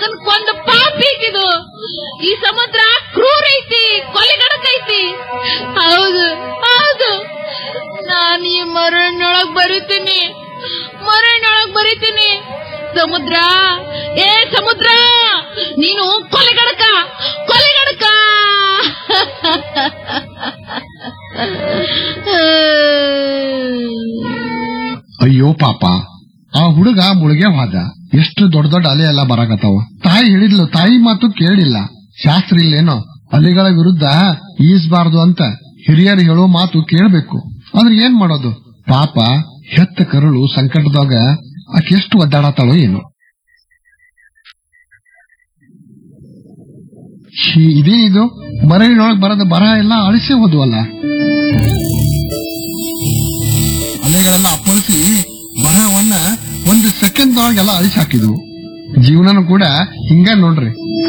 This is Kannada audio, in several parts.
ಮಗನ್ ಕೊಂದ ಪಾಪಿಗಿದು ಈ ಸಮುದ್ರ ಕ್ರೂರ ಐತಿ ಕೊಲೆಗಡಕೈತಿ ಹೌದು ಹೌದು ನಾನ್ ಈ ಮರಣ್ಣೊಳಗ್ ಬರಿತೀನಿ ಮರಣ್ಣೊಳಗ್ ಬರಿತೀನಿ ಸಮುದ್ರ ಏ ಸಮುದ್ರ ನೀನು ಕೊಲೆಗಡಕ ಕೊಲೆಗಡಕ ಅಯ್ಯೋ ಪಾಪ ಆ ಹುಡುಗ ಮುಳುಗೆ ಹೋದ ಎಷ್ಟು ದೊಡ್ಡ ದೊಡ್ಡ ಅಲೆ ಎಲ್ಲ ಬರಾಕತ್ತಾವ ತಾಯಿ ಹೇಳಿದ್ಲು ತಾಯಿ ಮಾತು ಕೇಳಿಲ್ಲ ಶಾಸ್ತ್ರ ಇಲ್ಲೇನೋ ಅಲೆಗಳ ವಿರುದ್ಧ ಈಸ್ಬಾರ್ದು ಅಂತ ಹಿರಿಯರು ಹೇಳೋ ಮಾತು ಕೇಳಬೇಕು ಆದ್ರೆ ಏನ್ ಮಾಡೋದು ಪಾಪ ಹೆತ್ತ ಕರುಳು ಸಂಕಟದಾಗ ಆಕೆ ಎಷ್ಟು ಒದ್ದಾಡತ್ತಾಳೋ ಏನು ಛೀ, ಇದೇ ಇದು ಮರಳಿನೊಳಗ್ ಬರದ ಬರ ಎಲ್ಲ ಅಳಿಸಿ ಹೋದ್ವಲ್ಲ ಅಲೆಗಳನ್ನ ಅಪ್ಪಳಿಸಿ ಬರವನ್ನ ಒಂದು ಸೆಕೆಂಡ್ ಒಳಗೆಲ್ಲ ಅಳಿಸಿ ಹಾಕಿದ್ವು ಜೀವನನು ಕೂಡ ಹಿಂಗ ನೋಡ್ರಿ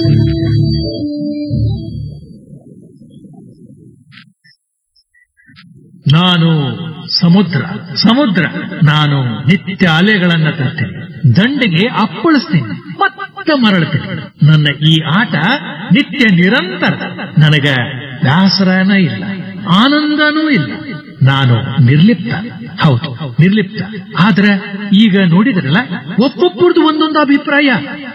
ನಾನು ಸಮುದ್ರ ಸಮುದ್ರ ನಾನು ನಿತ್ಯ ಅಲೆಗಳನ್ನ ತರ್ತೇನೆ ದಂಡೆಗೆ ಅಪ್ಪಳಿಸ್ತೀನಿ ಮತ್ತೆ ಮರಳ್ತೀನಿ ನನ್ನ ಈ ಆಟ ನಿತ್ಯ ನಿರಂತರ ನನಗ ಬ್ಯಾಸರನ ಇಲ್ಲ ಆನಂದನೂ ಇಲ್ಲ ನಾನು ನಿರ್ಲಿಪ್ತ ಹೌದು ನಿರ್ಲಿಪ್ತ ಆದ್ರೆ ಈಗ ನೋಡಿದ್ರಲ್ಲ ಒಬ್ಬೊಬ್ಬರದು ಒಂದೊಂದು ಅಭಿಪ್ರಾಯ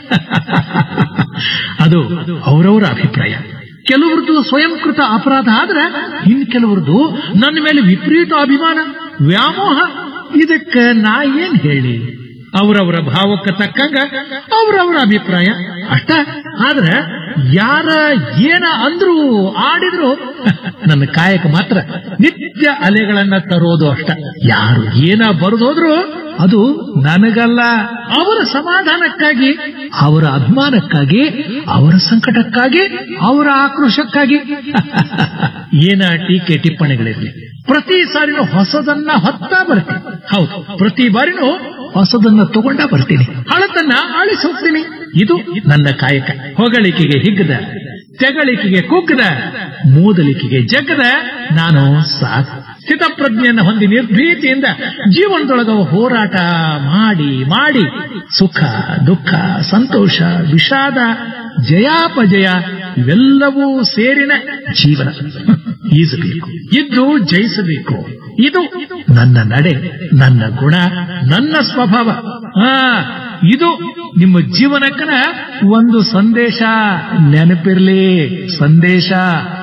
ಅದು ಅವರವರ ಅಭಿಪ್ರಾಯ ಕೆಲವ್ರದ್ದು ಸ್ವಯಂಕೃತ ಅಪರಾಧ ಆದ್ರೆ ಇನ್ ಕೆಲವ್ರದ್ದು ನನ್ನ ಮೇಲೆ ವಿಪರೀತ ಅಭಿಮಾನ ವ್ಯಾಮೋಹ ಇದಕ್ಕ ನಾ ಏನ್ ಹೇಳಿ ಅವರವರ ಭಾವಕ್ಕೆ ತಕ್ಕಂಗ ಅವರವರ ಅಭಿಪ್ರಾಯ ಅಷ್ಟ ಆದ್ರೆ ಯಾರ ಏನ ಅಂದ್ರು ಆಡಿದ್ರು ನನ್ನ ಕಾಯಕ ಮಾತ್ರ ನಿತ್ಯ ಅಲೆಗಳನ್ನ ತರೋದು ಅಷ್ಟ ಯಾರು ಏನ ಬರೆದೋದ್ರು ಅದು ನನಗಲ್ಲ ಅವರ ಸಮಾಧಾನಕ್ಕಾಗಿ ಅವರ ಅಭಿಮಾನಕ್ಕಾಗಿ ಅವರ ಸಂಕಟಕ್ಕಾಗಿ ಅವರ ಆಕ್ರೋಶಕ್ಕಾಗಿ ಏನ ಟೀಕೆ ಟಿಪ್ಪಣಿಗಳಿರಲಿ ಪ್ರತಿ ಸಾರಿನೂ ಹೊಸದನ್ನ ಹೊತ್ತಾ ಬರ್ತೀನಿ ಹೌದು ಪ್ರತಿ ಬಾರಿನೂ ಹೊಸದನ್ನ ತಗೊಂಡ ಬರ್ತೀನಿ ಹಳತನ್ನ ಆಳಿಸಿ ಹೋಗ್ತೀನಿ ಇದು ನನ್ನ ಕಾಯಕ ಹೊಗಳಿಕೆಗೆ ಹಿಗ್ಗದ ತೆಗಳಿಕೆಗೆ ಕುಗ್ಗದ ಮೂದಲಿಕೆಗೆ ಜಗ್ಗದ ನಾನು ಸಾಕು ಸ್ಥಿತಪ್ರಜ್ಞೆಯನ್ನು ಹೊಂದಿ ನಿರ್ಭೀತಿಯಿಂದ ಜೀವನದೊಳಗ ಹೋರಾಟ ಮಾಡಿ ಮಾಡಿ ಸುಖ ದುಃಖ ಸಂತೋಷ ವಿಷಾದ ಜಯಾಪಜಯ ಇವೆಲ್ಲವೂ ಸೇರಿನ ಜೀವನ ಈಸಬೇಕು ಇದ್ದು ಜಯಿಸಬೇಕು ಇದು ನನ್ನ ನಡೆ ನನ್ನ ಗುಣ ನನ್ನ ಸ್ವಭಾವ ಆ ಇದು ನಿಮ್ಮ ಜೀವನಕ್ಕನ ಒಂದು ಸಂದೇಶ ನೆನಪಿರ್ಲಿ ಸಂದೇಶ